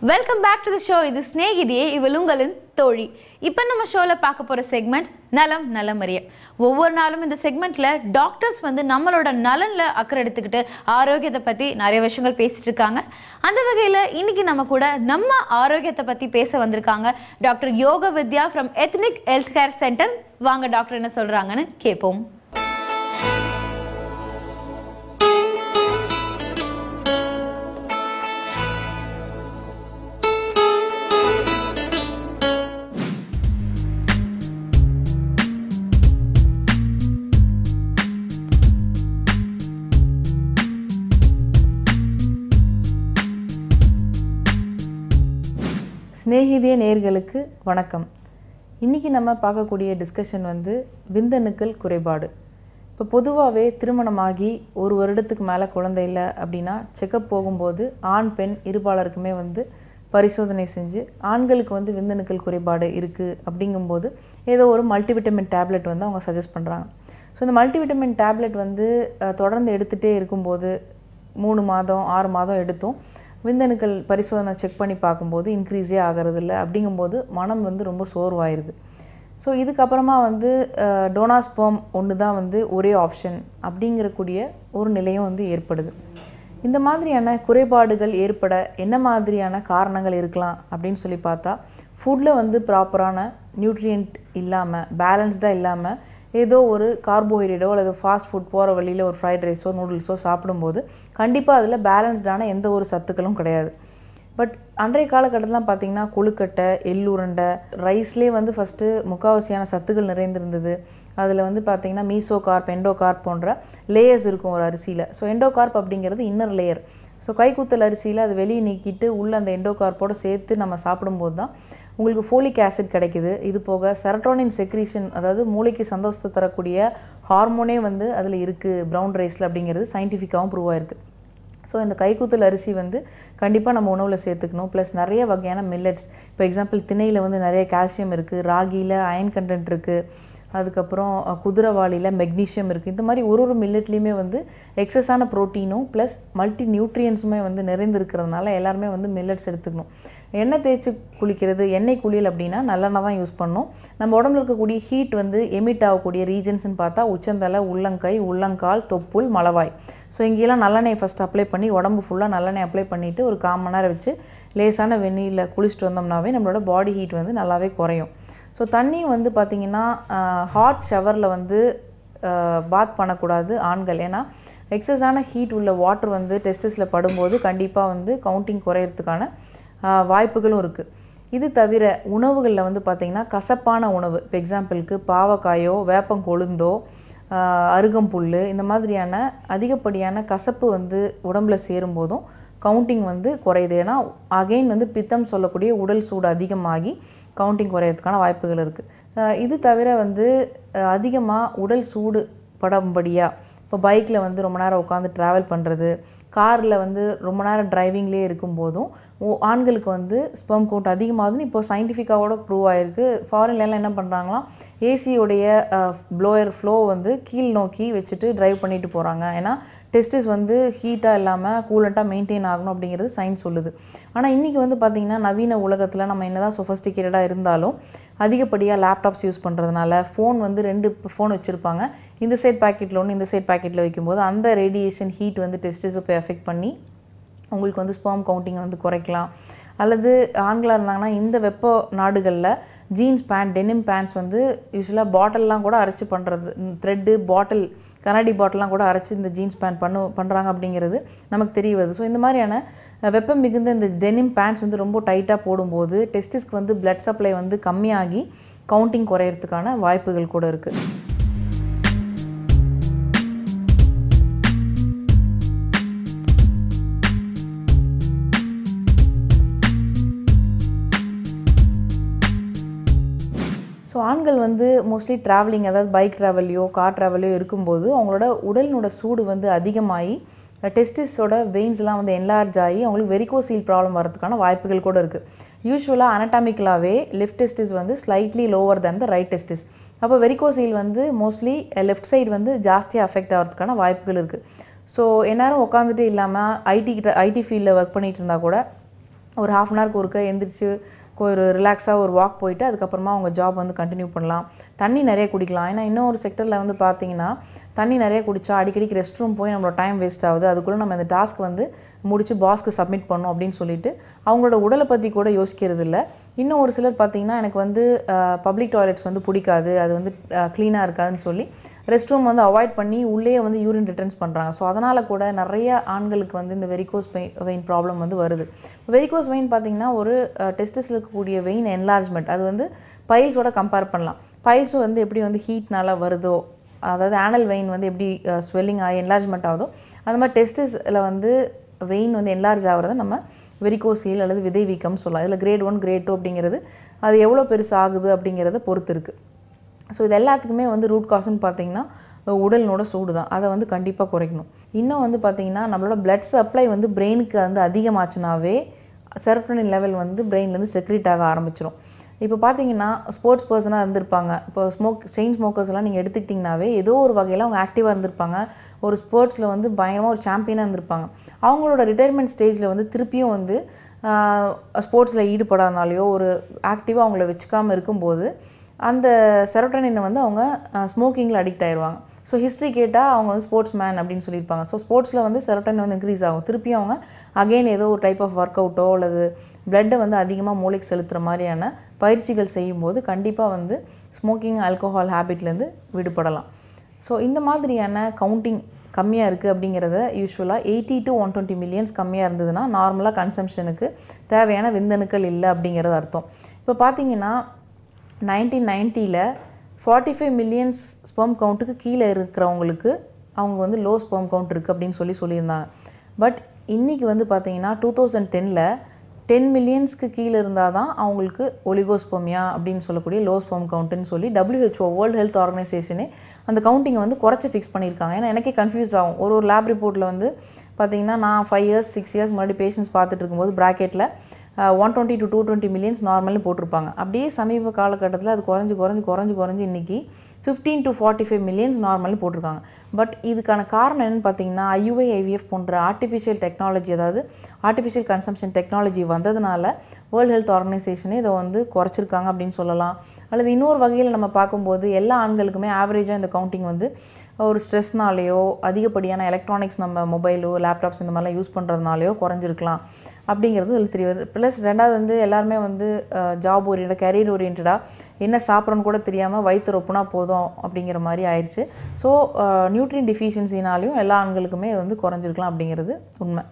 welcome back to the show இது ஸ்நேகிதியே இவள் உங்களின் தோழி இப்போ நம்ம ஷோவில் பார்க்க போகிற செக்மெண்ட் நலம் நலமறிய ஒவ்வொரு நாளும் இந்த செக்மெண்ட்டில் டாக்டர்ஸ் வந்து நம்மளோட நலனில் அக்கறை எடுத்துக்கிட்டு ஆரோக்கியத்தை பற்றி நிறைய விஷயங்கள் பேசிட்டு இருக்காங்க அந்த வகையில் இன்னைக்கு நம்ம கூட நம்ம ஆரோக்கியத்தை பற்றி பேச வந்திருக்காங்க doctor Yoga Vidya from ethnic health care centre வாங்க டாக்டர் என்ன சொல்கிறாங்கன்னு கேட்போம் சிநேகிதிய நேர்களுக்கு வணக்கம் இன்றைக்கி நம்ம பார்க்கக்கூடிய டிஸ்கஷன் வந்து விந்தணுக்கள் குறைபாடு இப்போ பொதுவாகவே திருமணமாகி ஒரு வருடத்துக்கு மேலே குழந்தை இல்லை அப்படின்னா செக்கப் போகும்போது ஆண் பெண் இருபாலருக்குமே வந்து பரிசோதனை செஞ்சு ஆண்களுக்கு வந்து விந்தணுக்கள் குறைபாடு இருக்குது அப்படிங்கும்போது ஏதோ ஒரு மல்டிவிட்டமின் டேப்லெட் வந்து அவங்க சஜஸ்ட் பண்ணுறாங்க ஸோ இந்த மல்டிவிட்டமின் டேப்லெட் வந்து அஹ், தொடர்ந்து எடுத்துகிட்டே இருக்கும்போது மூணு மாதம் ஆறு மாதம் எடுத்தும் விந்தணுக்கள் பரிசோதனை செக் பண்ணி பார்க்கும்போது இன்க்ரீஸே ஆகிறது இல்லை அப்படிங்கும்போது மனம் வந்து ரொம்ப சோர்வாயிருது ஸோ இதுக்கப்புறமா வந்து டோனாஸ்போம் ஒன்று தான் வந்து ஒரே ஆப்ஷன் அப்படிங்கிறக்கூடிய ஒரு நிலையும் வந்து ஏற்படுது இந்த மாதிரியான குறைபாடுகள் ஏற்பட என்ன மாதிரியான காரணங்கள் இருக்கலாம் அப்படின்னு சொல்லி பார்த்தா ஃபுட்டில் வந்து ப்ராப்பரான நியூட்ரியன்ட் இல்லாமல் பேலன்ஸ்டாக இல்லாமல் ஏதோ ஒரு கார்போஹைட்ரேட்டோ அல்லது ஃபாஸ்ட் ஃபுட் போகிற வழியில் ஒரு ஃப்ரைட் ரைஸோ நூடுல்ஸோ சாப்பிடும்போது கண்டிப்பாக அதில் பேலன்ஸ்டான எந்த ஒரு சத்துக்களும் கிடையாது பட் அன்றைய காலகட்டத்திலாம் பார்த்தீங்கன்னா கொழுக்கட்டை எள்ளுருண்டை ரைஸ்லேயே வந்து ஃபஸ்ட்டு முக்காவாசியான சத்துக்கள் நிறைந்திருந்தது அதில் வந்து பார்த்தீங்கன்னா மீசோ கார்ப் எண்டோ கார்ப் போன்ற லேயர்ஸ் இருக்கும் ஒரு அரிசியில் ஸோ எண்டோ கார்ப் அப்படிங்கிறது இன்னர் லேயர் ஸோ கைக்குத்தல் அரிசியில் அது வெளியே நீக்கிட்டு உள்ளே அந்த எண்டோ கார்ப்போடு சேர்த்து நம்ம சாப்பிடும்போது தான் உங்களுக்கு ஃபோலிக் ஆசிட் கிடைக்குது இது போக செரட்டோனின் செக்ரீஷன் அதாவது மூளைக்கு சந்தோஷத்தை தரக்கூடிய ஹார்மோனே வந்து அதில் இருக்குது ப்ரௌன் ரைஸில் அப்படிங்கிறது சயின்டிஃபிக்காகவும் ப்ரூவ் ஆயிருக்கு ஸோ இந்த கைக்குத்தல் அரிசி வந்து கண்டிப்பாக நம்ம உணவில் சேர்த்துக்கணும் ப்ளஸ் நிறைய வகையான மில்லட்ஸ் இப்போ எக்ஸாம்பிள் திணையில் வந்து நிறைய கால்சியம் இருக்குது ராகியில் அயன் கண்டென்ட் இருக்குது அதுக்கப்புறம் அஹ், குதிரைவாளியில் மெக்னீஷியம் இருக்குது இந்த மாதிரி ஒரு ஒரு மில்லட்லேயுமே வந்து எக்ஸஸான ப்ரோட்டீனும் ப்ளஸ் மல்டி நியூட்ரியன்ஸுமே வந்து நிறைந்திருக்கிறதுனால எல்லாருமே வந்து மில்லட்ஸ் எடுத்துக்கணும் எண்ணெய் தேய்ச்சி குளிக்கிறது எண்ணெய் குளியல் அப்படின்னா நல்லெண்ணெய் தான் யூஸ் பண்ணணும் நம்ம உடம்புல இருக்கக்கூடிய ஹீட் வந்து எமிட் ஆகக்கூடிய ரீஜன்ஸ்னு பார்த்தா உச்சந்தலை உள்ளங்கை உள்ளங்கால் தொப்புள் மலவாய் ஸோ இங்கெல்லாம் நல்லெண்ணெய் ஃபஸ்ட் அப்ளை பண்ணி உடம்பு ஃபுல்லாக நல்லெண்ணெய் அப்ளை பண்ணிவிட்டு ஒரு கால் மணி நேரம் வச்சு லேசான வெந்நீரில் குளிச்சுட்டு வந்தோம்னாவே நம்மளோட பாடி ஹீட் வந்து நல்லாவே குறையும் ஸோ தண்ணி வந்து பார்த்திங்கன்னா ஹாட் ஷவரில் வந்து பாத் பண்ணக்கூடாது ஆண்கள் ஏன்னா எக்ஸஸான ஹீட் உள்ள வாட்டர் வந்து டெஸ்டஸில் படும்போது கண்டிப்பாக வந்து கவுண்டிங் குறையிறதுக்கான ஆஹ், வாய்ப்புகளும் இருக்குது இது தவிர உணவுகளில் வந்து பார்த்திங்கன்னா கசப்பான உணவு இப்போ எக்ஸாம்பிளுக்கு பாவக்காயோ வேப்பங்கொழுந்தோ ஆஹ், அருகம்புல் இந்த மாதிரியான அதிகப்படியான கசப்பு வந்து உடம்புல சேரும்போதும் கவுண்டிங் வந்து குறையுது ஏன்னா அகைன் வந்து பித்தம் சொல்லக்கூடிய உடல் சூடு அதிகமாகி கவுண்டிங் குறையிறதுக்கான வாய்ப்புகள் இருக்குது இது தவிர வந்து அதிகமாக உடல் சூடு படும்படியாக இப்போ பைக்கில் வந்து ரொம்ப நேரம் உட்காந்து ட்ராவல் பண்ணுறது காரில் வந்து ரொம்ப நேரம் டிரைவிங்லேயே இருக்கும்போதும் ஓ- ஆண்களுக்கு வந்து ஸ்பெர்ம் கவுண்ட் அதிகமாகுதுன்னு இப்போ சயின்டிஃபிக்காவோட ப்ரூவ் ஆயிருக்கு ஃபாரின்லலாம் என்ன பண்ணுறாங்களாம் ஏசியோடைய ப்ளோயர் ஃப்ளோ வந்து கீழ் நோக்கி வச்சுட்டு டிரைவ் பண்ணிட்டு போகிறாங்க ஏன்னா டெஸ்டிஸ் வந்து ஹீட்டாக இல்லாமல் கூலண்ட்டாக மெயின்டைன் ஆகணும் அப்படிங்கிறது சயின்ஸ் சொல்லுது ஆனால் இன்றைக்கி வந்து பார்த்திங்கன்னா நவீன உலகத்தில் நம்ம என்னதான் சொஃபஸ்டிகேட்டடாக இருந்தாலும் அதிகப்படியாக லேப்டாப்ஸ் யூஸ் பண்ணுறதுனால ஃபோன் வந்து ரெண்டு ஃபோன் வச்சுருப்பாங்க இந்த சைட் பாக்கெட்டில் ஒன்று இந்த சைட் பாக்கெட்டில் வைக்கும்போது அந்த ரேடியேஷன் ஹீட் வந்து டெஸ்டிஸை போய் எஃபெக்ட் பண்ணி உங்களுக்கு வந்து ஸ்பெர்ம் கவுண்டிங் வந்து குறைக்கலாம் அல்லது ஆண்களாக இருந்தாங்கன்னா இந்த வெப்ப நாடுகளில் ஜீன்ஸ் பேண்ட் டெனிம் பேண்ட்ஸ் வந்து யூஸ்வலாக பாட்டில்லாம் கூட அரைச்சி பண்ணுறது த்ரெட்டு பாட்டில் கண்ணாடி பாட்டிலாம் கூட அரைச்சி இந்த ஜீன்ஸ் பேண்ட் பண்ணு பண்ணுறாங்க அப்படிங்கிறது நமக்கு தெரிய வருது ஸோ இந்த மாதிரியான அஹ், வெப்பம் மிகுந்த இந்த டெனிம் பேண்ட்ஸ் வந்து ரொம்ப டைட்டாக போடும்போது டெஸ்டிஸ்க்கு வந்து பிளட் சப்ளை வந்து கம்மியாகி கவுண்டிங் குறையிறதுக்கான வாய்ப்புகள் கூட இருக்குது ஸோ ஆண்கள் வந்து மோஸ்ட்லி ட்ராவலிங் அதாவது பைக் ட்ராவல்லையோ கார் ட்ராவல்லையோ இருக்கும்போது அவங்களோட உடலினோட சூடு வந்து அதிகமாகி டெஸ்டிஸோட வெயின்ஸ்லாம் வந்து என்லார்ஜ் ஆகி அவங்களுக்கு வெரிகோசீல் ப்ராப்ளம் வரதுக்கான வாய்ப்புகள் கூட இருக்குது யூஸ்வலாக அனட்டாமிக்கலாகவே லெஃப்ட் டெஸ்டிஸ் வந்து slightly lower than the right testis அப்போ வெரிகோசீல் வந்து மோஸ்ட்லி லெஃப்ட் சைடு வந்து ஜாஸ்தியாக அஃபெக்ட் ஆகிறதுக்கான வாய்ப்புகள் இருக்குது ஸோ எந்நேரம் உட்காந்துட்டு இல்லாமல் ஐடி ஐடி ஃபீல்டில் ஒர்க் பண்ணிட்டு இருந்தால் கூட ஒரு ஹாஃப் அன் ஹவருக்கு ஒருக்க எந்திரிச்சு கொ- ஒரு ரிலாக்ஸாக ஒரு வாக் போயிட்டு அதுக்கப்புறமா அவங்க ஜாப் வந்து கண்டினியூ பண்ணலாம் தண்ணி நிறைய குடிக்கலாம் ஏன்னா இன்னும் ஒரு செக்டரில் வந்து பார்த்தீங்கன்னா தண்ணி நிறைய குடிச்சா அடிக்கடிக்கு ரெஸ்ட் ரூம் போய் நம்மளோட டைம் வேஸ்ட் ஆகுது அதுக்குள்ளே நம்ம இந்த டாஸ்க் வந்து முடிச்சு பாஸ்க்கு சப்மிட் பண்ணணும் அப்படின்னு சொல்லிட்டு அவங்களோட உடலை பற்றி கூட யோசிக்கிறது இல்லை இன்னும் ஒரு சிலர் பார்த்தீங்கன்னா எனக்கு வந்து பப்ளிக் டாய்லெட்ஸ் வந்து பிடிக்காது அது வந்து க்ளீனாக இருக்காதுன்னு சொல்லி ரெஸ்ட் ரூம் வந்து அவாய்ட் பண்ணி உள்ளே வந்து யூரின் ரிட்டர்ன்ஸ் பண்ணுறாங்க ஸோ அதனால் கூட நிறைய ஆண்களுக்கு வந்து இந்த வெரிகோஸ் வெயின் வெயின் ப்ராப்ளம் வந்து வருது வெரிகோஸ் வெயின் பார்த்தீங்கன்னா ஒரு டெஸ்டஸில் இருக்கக்கூடிய வெயின் என்லார்ஜ்மெண்ட் அது வந்து பைல்ஸோட கம்பேர் பண்ணலாம் பைல்ஸும் வந்து எப்படி வந்து ஹீட்னால வருதோ அதாவது ஆனல் வெயின் வந்து எப்படி ஸ்வெல்லிங் ஆகி என்லார்ஜ்மெண்ட் ஆகுதோ அந்த மாதிரி டெஸ்டிஸில் வந்து வெயின் வந்து என்லார்ஜ் ஆகிறத நம்ம வெரிகோசியல் அல்லது விதை வீக்கம்னு சொல்லலாம் இதில் கிரேட் ஒன் கிரேட் டூ அப்படிங்கிறது அது எவ்வளோ பெருசு ஆகுது அப்படிங்கிறத பொறுத்து இருக்குது ஸோ இது எல்லாத்துக்குமே வந்து ரூட் காஸ்ன்னு பார்த்தீங்கன்னா உடலினோட சூடு தான் அதை வந்து கண்டிப்பாக குறைக்கணும் இன்னும் வந்து பார்த்தீங்கன்னா நம்மளோட பிளட் சப்ளை வந்து பிரெயினுக்கு வந்து அதிகமாச்சுனாவே செரட்டோனின் லெவல் வந்து பிரெயின்லேருந்து செக்ரேட் ஆக ஆரம்பிச்சிடும் இப்போ பார்த்தீங்கன்னா ஸ்போர்ட்ஸ் பர்சனாக இருந்திருப்பாங்க இப்போ ஸ்மோக் செயின் ஸ்மோக்கர்ஸ் எல்லாம் நீங்கள் எடுத்துக்கிட்டிங்கனாவே ஏதோ ஒரு வகையில் அவங்க ஆக்டிவாக இருந்திருப்பாங்க ஒரு ஸ்போர்ட்ஸில் வந்து பயங்கரமாக ஒரு சாம்பியனாக இருந்திருப்பாங்க அவங்களோட ரிட்டையர்மெண்ட் ஸ்டேஜில் வந்து திருப்பியும் வந்து ஸ்போர்ட்ஸில் ஈடுபடாதனாலையோ ஒரு ஆக்டிவாக அவங்கள வச்சுக்காமல் இருக்கும்போது அந்த செரோட்டனினை வந்து அவங்க ஸ்மோக்கிங்கில் அடிக்ட் ஆயிடுவாங்க ஸோ ஹிஸ்ட்ரி கேட்டால் அவங்க வந்து ஸ்போர்ட்ஸ் மேன் அப்படின்னு சொல்லியிருப்பாங்க ஸோ ஸ்போர்ட்ஸில் வந்து செரோட்டனின் வந்து இன்க்ரீஸ் ஆகும் திருப்பி அவங்க அகைன் ஏதோ ஒரு டைப் ஆஃப் ஒர்க் அவுட்டோ அல்லது பிளட்டை வந்து அதிகமாக மூளைக்கு செலுத்துகிற மாதிரியான பயிற்சிகள் செய்யும்போது கண்டிப்பாக வந்து ஸ்மோக்கிங் ஆல்கோஹால் ஹேபிட்லேருந்து விடுபடலாம் ஸோ இந்த மாதிரியான கவுண்டிங் கம்மியாக இருக்குது அப்படிங்கிறத யூஸ்வலாக eighty to one twenty millions கம்மியாக இருந்ததுன்னா நார்மலாக கன்சம்ஷனுக்கு தேவையான விந்தணுக்கள் இல்லை அப்படிங்கிறது அர்த்தம் இப்போ பார்த்தீங்கன்னா நைன்டீன் நைன்ட்டியில் ஃபார்ட்டி ஃபைவ் மில்லியன்ஸ் ஸ்பெர்ம் கவுண்ட்டுக்கு கீழே இருக்கிறவங்களுக்கு அவங்க வந்து லோ ஸ்பெர்ம் கவுண்ட் இருக்குது அப்படின்னு சொல்லி சொல்லியிருந்தாங்க பட் இன்றைக்கி வந்து பார்த்தீங்கன்னா டூ தௌசண்ட் டெனில் டென் மில்லியன்ஸ்க்கு கீழே இருந்தால் தான் அவங்களுக்கு ஒலிகோஸ்போமியா அப்படின்னு சொல்லக்கூடிய லோ ஸ்பெர்ம் கவுண்ட்டுன்னு சொல்லி WHO வேர்ல்டு ஹெல்த் ஆர்கனைசேஷனே அந்த கவுண்டிங்கை வந்து குறைச்சி ஃபிக்ஸ் பண்ணியிருக்காங்க ஏன்னா எனக்கே கன்ஃபியூஸ் ஆகும் ஒரு ஒரு லேப் ரிப்போர்ட்டில் வந்து பார்த்தீங்கன்னா நான் ஃபைவ் இயர்ஸ் சிக்ஸ் இயர்ஸ் முன்னாடி பேஷண்ட்ஸ் பார்த்துட்டு இருக்கும்போது ப்ராக்கெட்டில் one twenty to two twenty millions நார்மல்னு போட்டிருப்பாங்க அப்படியே சமீப காலகட்டத்தில் அது குறைஞ்சு குறைஞ்சு குறைஞ்சு குறைஞ்சு இன்றைக்கி fifteen to forty five millions நார்மல்னு போட்டிருக்காங்க பட் இதுக்கான காரணம் என்னன்னு பார்த்தீங்கன்னா ஐயுஐ ஐவிஎஃப் போன்ற ஆர்டிஃபிஷியல் டெக்னாலஜி அதாவது ஆர்டிஃபிஷியல் கன்சம்ஷன் டெக்னாலஜி வந்ததுனால வேர்ல்டு ஹெல்த் ஆர்கனைசேஷனே இதை வந்து குறைச்சிருக்காங்க அப்படின்னு சொல்லலாம் அல்லது இன்னொரு வகையில் நம்ம பார்க்கும்போது எல்லா ஆண்களுக்குமே ஆவரேஜாக இந்த கவுண்டிங் வந்து ஒரு ஸ்ட்ரெஸ்னாலேயோ அதிகப்படியான எலக்ட்ரானிக்ஸ் நம்ம மொபைலோ லேப்டாப்ஸ் இந்த மாதிரிலாம் யூஸ் பண்ணுறதுனாலையோ குறைஞ்சிருக்கலாம் அப்படிங்கிறது இதில் தெரிய வருது ப்ளஸ் ரெண்டாவது வந்து எல்லாருமே வந்து ஜாப் ஓரியன்ட் கரியர் ஓரியன்டாக என்ன சாப்பிட்றோன்னு கூட தெரியாமல் வயிற்று ரொப்புனா போதும் அப்படிங்கிற மாதிரி ஆயிடுச்சு ஸோ நியூட்ரியன் டிஃபிஷியன்சினாலையும் எல்லா ஆண்களுக்குமே இது வந்து குறைஞ்சிருக்கலாம் அப்படிங்கிறது உண்மை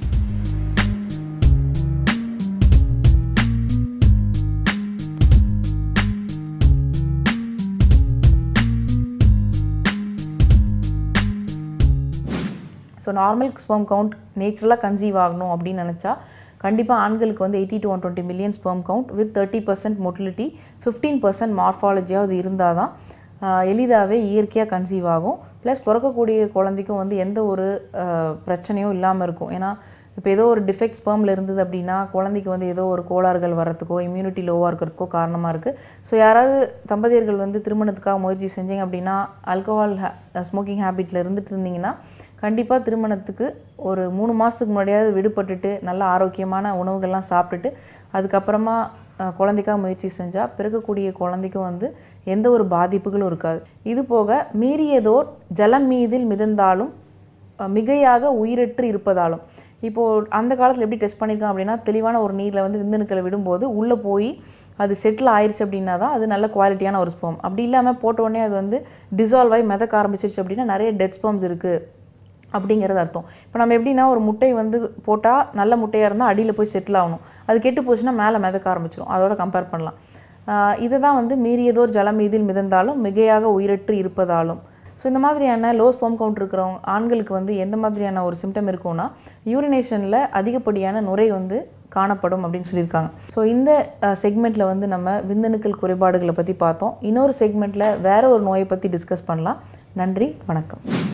ஸோ நார்மல் ஸ்பெர்ம் கவுண்ட் நேச்சுரலாக கன்சீவ் ஆகணும் அப்படின்னு நினச்சா கண்டிப்பாக ஆண்களுக்கு வந்து eighty to one twenty million sperm count with thirty percent motility fifteen percent மார்ஃபாலஜியாவது இருந்தால் தான் எளிதாகவே இயற்கையாக கன்சீவ் ஆகும் ப்ளஸ் பிறக்கக்கூடிய குழந்தைக்கும் வந்து எந்த ஒரு ஆஹ், பிரச்சனையும் இல்லாமல் இருக்கும் ஏன்னா இப்போ ஏதோ ஒரு டிஃபெக்ட் ஸ்பெர்மில் இருந்தது அப்படின்னா குழந்தைக்கு வந்து ஏதோ ஒரு கோளாறுகள் வரத்துக்கோ இம்யூனிட்டி லோவாக இருக்கிறதுக்கோ காரணமாக இருக்குது ஸோ யாராவது தம்பதியர்கள் வந்து திருமணத்துக்காக முயற்சி செஞ்சீங்க அப்படின்னா ஆல்கஹால் ஸ்மோக்கிங் ஹேபிட்டில் இருந்துட்டு இருந்தீங்கன்னா கண்டிப்பாக திருமணத்துக்கு ஒரு மூணு மாதத்துக்கு முன்னாடியாவது விடுபட்டுட்டு நல்ல ஆரோக்கியமான உணவுகள்லாம் சாப்பிட்டுட்டு அதுக்கப்புறமா அஹ், குழந்தைக்காக முயற்சி செஞ்சால் பிறக்கக்கூடிய குழந்தைக்கும் வந்து எந்த ஒரு பாதிப்புகளும் இருக்காது இது போக மீறியதோர் ஜலம் மீதில் மிதந்தாலும் அஹ், மிகையாக உயிரற்று இருப்பதாலும் இப்போது அந்த காலத்தில் எப்படி டெஸ்ட் பண்ணியிருக்காங்க அப்படின்னா தெளிவான ஒரு நீரில் வந்து விந்தணுக்களை விடும்போது உள்ளே போய் அது செட்டில் ஆயிடுச்சு அப்படின்னா தான் அது நல்ல குவாலிட்டியான ஒரு ஸ்பெர்ம் அப்படி இல்லாமல் போட்ட உடனே அது வந்து டிசால்வ் ஆகி மிதக்க ஆரம்பிச்சிருச்சு அப்படின்னா நிறைய டெட் ஸ்பெர்ம்ஸ் இருக்குது அப்படிங்கிறது அர்த்தம் இப்போ நம்ம எப்படின்னா ஒரு முட்டை வந்து போட்டால் நல்ல முட்டையாக இருந்தால் அடியில் போய் செட்டில் ஆகணும் அது கெட்டு போச்சுன்னா மேலே மிதக்க ஆரம்பிச்சிடும் அதோட கம்பேர் பண்ணலாம் ஆஹ் இதுதான் வந்து மீறியதோர் ஜலம் மீதில் மிதந்தாலும் மிகையாக உயிரற்று இருப்பதாலும் ஸோ இந்த மாதிரியான லோ ஸ்பெர்ம் கவுண்ட் இருக்கிறவங்க ஆண்களுக்கு வந்து எந்த மாதிரியான ஒரு சிம்டம் இருக்கும்னா யூரினேஷனில் அதிகப்படியான நுரை வந்து காணப்படும் அப்படின்னு சொல்லியிருக்காங்க ஸோ இந்த செக்மெண்ட்டில் வந்து நம்ம விந்தணுக்கள் குறைபாடுகளை பற்றி பார்த்தோம் இன்னொரு செக்மெண்ட்டில் வேற ஒரு நோயை பற்றி டிஸ்கஸ் பண்ணலாம் நன்றி வணக்கம்